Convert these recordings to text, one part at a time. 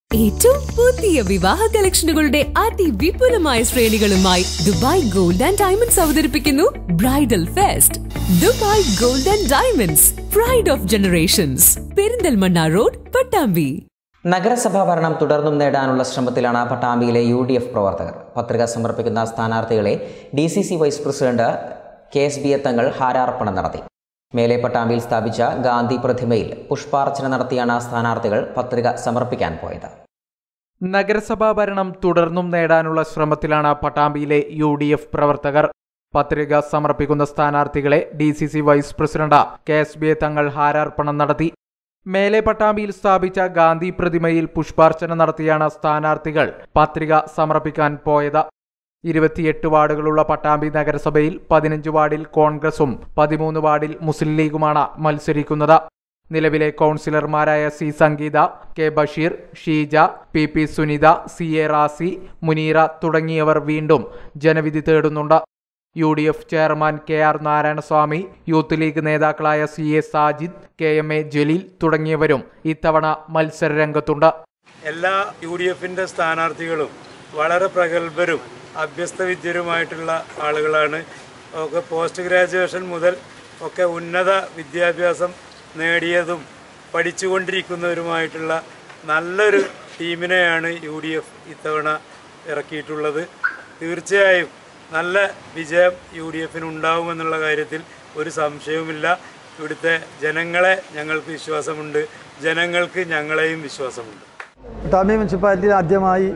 ഏറ്റവും പുതിയ വിവാഹ കളക്ഷനുകളുടെ അതിവിപുലമായ ശ്രേണികളുമായി ദുബായ് ഗോൾഡ് ആൻഡ് ഡയമണ്ട്സ് അവതരിപ്പിക്കുന്നു bridal fest Dubai gold and diamonds pride of generations Perinthalmanna road Pattambi നഗരസഭാ ഭരണം തുടർന്നും നേടാനുള്ള ശ്രമത്തിലാണ് പട്ടാമ്പിയിലെ യു ഡി എഫ് പ്രവർത്തകർ പത്രിക സമർപ്പിക്കുന്ന സ്ഥാനാർത്ഥികളെ D C C vice president K S B Thangal ഹാരാർപ്പണം നടത്തി മേലെ പട്ടാമ്പിയിൽ സ്ഥാപിച്ച ഗാന്ധി പ്രതിമയിൽ പുഷ്പാർച്ചന നടത്തിയാണ് സ്ഥാനാർത്ഥികൾ പത്രിക സമർപ്പിക്കാൻ പോയത് നഗരസഭാ ഭരണം തുടർന്നും നേടാനുള്ള ശ്രമത്തിലാണ് പട്ടാമ്പിയിലെ യു ഡി എഫ് പ്രവർത്തകർ പത്രിക സമർപ്പിക്കുന്ന സ്ഥാനാർത്ഥികളെ D C C vice president K S B Thangal ഹാരാർപ്പണം നടത്തി മേലെ പട്ടാമ്പിയിൽ സ്ഥാപിച്ച ഗാന്ധി പ്രതിമയിൽ പുഷ്പാർച്ചന നടത്തിയാണ് സ്ഥാനാർത്ഥികൾ പത്രിക സമർപ്പിക്കാൻ പോയത് ഇരുപത്തിയെട്ട് വാർഡുകളുള്ള പട്ടാമ്പി നഗരസഭയിൽ പതിനഞ്ച് വാർഡിൽ കോൺഗ്രസും പതിമൂന്ന് വാർഡിൽ മുസ്ലിം ലീഗുമാണ് മത്സരിക്കുന്നത് നിലവിലെ കൗൺസിലർമാരായ C Sangeetha K Basheer Sheeja P P Sunitha C A Razi Muneera തുടങ്ങിയവർ വീണ്ടും ജനവിധി തേടുന്നുണ്ട് U D F chairman K R Narayanaswamy youth league നേതാക്കളായ C A Sajid K M A Jaleel തുടങ്ങിയവരും ഇത്തവണ മത്സര രംഗത്തുണ്ട് എല്ലാ യു ഡി എഫിൻ്റെ സ്ഥാനാർത്ഥികളും വളരെ പ്രഗത്ഭരും അഭ്യസ്തവിദ്യരുമായിട്ടുള്ള ആളുകളാണ് ഒക്കെ പോസ്റ്റ് ഗ്രാജുവേഷൻ മുതൽ ഒക്കെ ഉന്നത വിദ്യാഭ്യാസം നേടിയതും പഠിച്ചുകൊണ്ടിരിക്കുന്നവരുമായിട്ടുള്ള നല്ലൊരു ടീമിനെയാണ് യു ഡി എഫ് ഇത്തവണ ഇറക്കിയിട്ടുള്ളത് തീർച്ചയായും നല്ല വിജയം യു ഡി എഫിന് ഉണ്ടാവുമെന്നുള്ള കാര്യത്തിൽ ഒരു സംശയവുമില്ല ഇവിടുത്തെ ജനങ്ങളെ ഞങ്ങൾക്ക് വിശ്വാസമുണ്ട് ജനങ്ങൾക്ക് ഞങ്ങളെയും വിശ്വാസമുണ്ട് പട്ടാമ്പി മുനിസിപ്പാലിറ്റിയിൽ ആദ്യമായി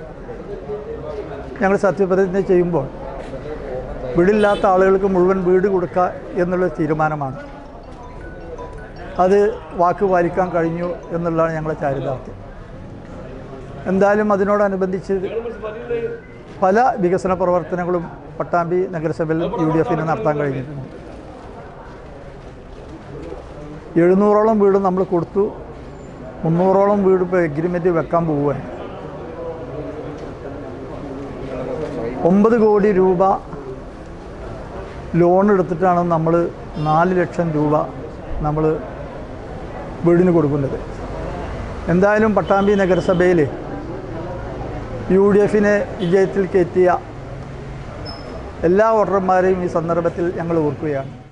ഞങ്ങൾ സത്യപ്രതിജ്ഞ ചെയ്യുമ്പോൾ വീടില്ലാത്ത ആളുകൾക്ക് മുഴുവൻ വീട് കൊടുക്കുക എന്നുള്ള തീരുമാനമാണ് അത് വാക്ക് പാലിക്കാൻ കഴിഞ്ഞു എന്നുള്ളതാണ് ഞങ്ങളുടെ ചാരിതാർത്ഥ്യം എന്തായാലും അതിനോടനുബന്ധിച്ച് പല വികസന പ്രവർത്തനങ്ങളും പട്ടാമ്പി നഗരസഭയിൽ യു ഡി എഫിന് നടത്താൻ കഴിഞ്ഞിട്ടുണ്ട് എഴുന്നൂറോളം വീട് നമ്മൾ കൊടുത്തു മുന്നൂറോളം വീട് ഇപ്പോൾ എഗ്രിമെൻ്റ് വെക്കാൻ പോവുകയാണ് ഒമ്പത് കോടി രൂപ ലോൺ എടുത്തിട്ടാണ് നമ്മൾ നാല് ലക്ഷം രൂപ നമ്മൾ വീടിന് കൊടുക്കുന്നത് എന്തായാലും പട്ടാമ്പി നഗരസഭയിൽ യു ഡി എഫിനെ വിജയത്തിൽ കയറ്റിയ എല്ലാ വോട്ടർമാരെയും ഈ സന്ദർഭത്തിൽ ഞങ്ങൾ ഓർക്കുകയാണ്